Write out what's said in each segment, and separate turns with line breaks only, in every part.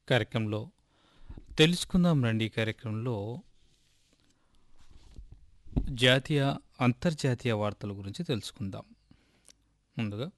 కార్యక్రమంలో తెలుసుకుందాం రండి కార్యక్రమంలో జాతీయ అంతర్జాతీయ వార్తల గురించి తెలుసుకుందాం ముందుగా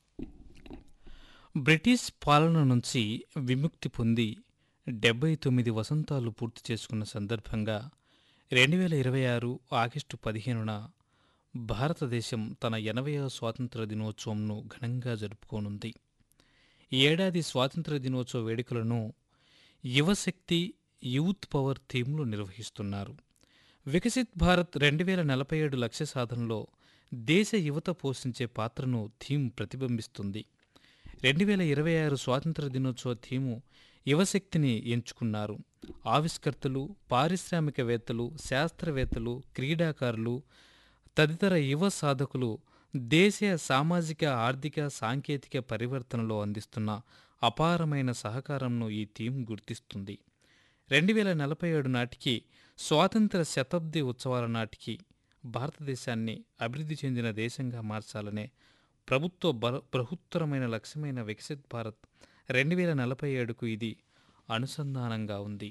బ్రిటిష్ పాలన నుంచి విముక్తి పొంది డెబ్బై తొమ్మిది వసంతాలు పూర్తి చేసుకున్న సందర్భంగా రెండు వేల ఇరవై ఆరు ఆగస్టు పదిహేనున భారతదేశం తన ఎనభైవ స్వాతంత్ర దినోత్సవంను ఘనంగా జరుపుకోనుంది ఈ ఏడాది స్వాతంత్ర దినోత్సవ వేడుకలను యువశక్తి యూత్ పవర్ థీమ్లు నిర్వహిస్తున్నారు వికసిత్ భారత్ రెండు వేల నలభై ఏడు లక్ష్య సాధనలో దేశ యువత పోషించే పాత్రను థీమ్ ప్రతిబింబిస్తుంది రెండు వేల ఇరవై ఆరు స్వాతంత్ర దినోత్సవ థీము యువశక్తిని ఎంచుకున్నారు ఆవిష్కర్తలు పారిశ్రామికవేత్తలు శాస్త్రవేత్తలు క్రీడాకారులు తదితర యువ సాధకులు దేశీయ సామాజిక ఆర్థిక సాంకేతిక పరివర్తనలో అందిస్తున్న అపారమైన సహకారంను ఈ థీమ్ గుర్తిస్తుంది రెండు వేల నలభై ఏడు నాటికి స్వాతంత్ర శతాబ్ది ఉత్సవాల నాటికి భారతదేశాన్ని అభివృద్ధి చెందిన దేశంగా మార్చాలనే ప్రభుత్వ బల బృహత్తరమైన లక్ష్యమైన వికసిత్ భారత్ రెండు వేల నలభై ఏడుకు ఇది అనుసంధానంగా ఉంది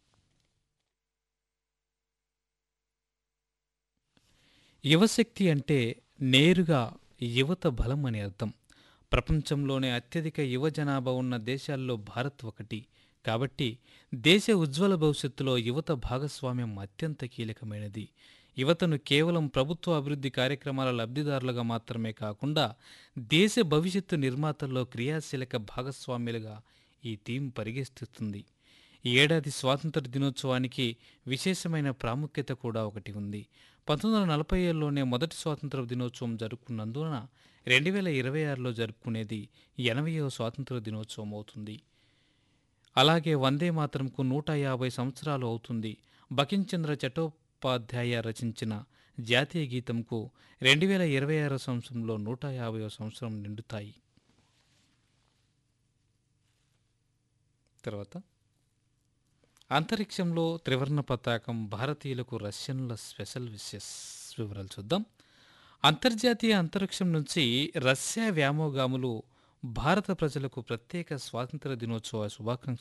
యువశక్తి అంటే నేరుగా యువత బలం అని అర్థం ప్రపంచంలోనే అత్యధిక యువ జనాభా ఉన్న దేశాల్లో భారత్ ఒకటి కాబట్టి దేశ ఉజ్వల భవిష్యత్తులో యువత భాగస్వామ్యం అత్యంత కీలకమైనది యువతను కేవలం ప్రభుత్వ అభివృద్ధి కార్యక్రమాల లబ్ధిదారులుగా మాత్రమే కాకుండా దేశ భవిష్యత్తు నిర్మాతల్లో క్రియాశీలక భాగస్వామ్యులుగా ఈ థీమ్ పరిగెత్తిస్తుంది ఈ ఏడాది స్వాతంత్ర దినోత్సవానికి విశేషమైన ప్రాముఖ్యత కూడా ఒకటి ఉంది పంతొమ్మిది వందల నలభై ఏడులోనే మొదటి స్వాతంత్ర దినోత్సవం జరుపుకున్నందున రెండు వేల ఇరవై ఆరులో జరుపుకునేది ఎనభైవ స్వాతంత్ర దినోత్సవం అవుతుంది అలాగే వందే మాతరంకు నూట యాభై సంవత్సరాలు అవుతుంది బకించంద్ర చట్టోపాధ్యాయ రచించిన జాతీయ గీతంకు రెండు వేల ఇరవై ఆరో సంవత్సరంలో నూట యాభై సంవత్సరం నిండుతాయి తర్వాత అంతరిక్షంలో త్రివర్ణ పతాకం భారతీయులకు రష్యన్ల స్పెషల్ విషెస్ వివరాలు చూద్దాం అంతర్జాతీయ అంతరిక్షం నుంచి రష్యా వ్యామోగాములు భారత ప్రజలకు ప్రత్యేక స్వాతంత్ర దినోత్సవ శుభాకాంక్షలు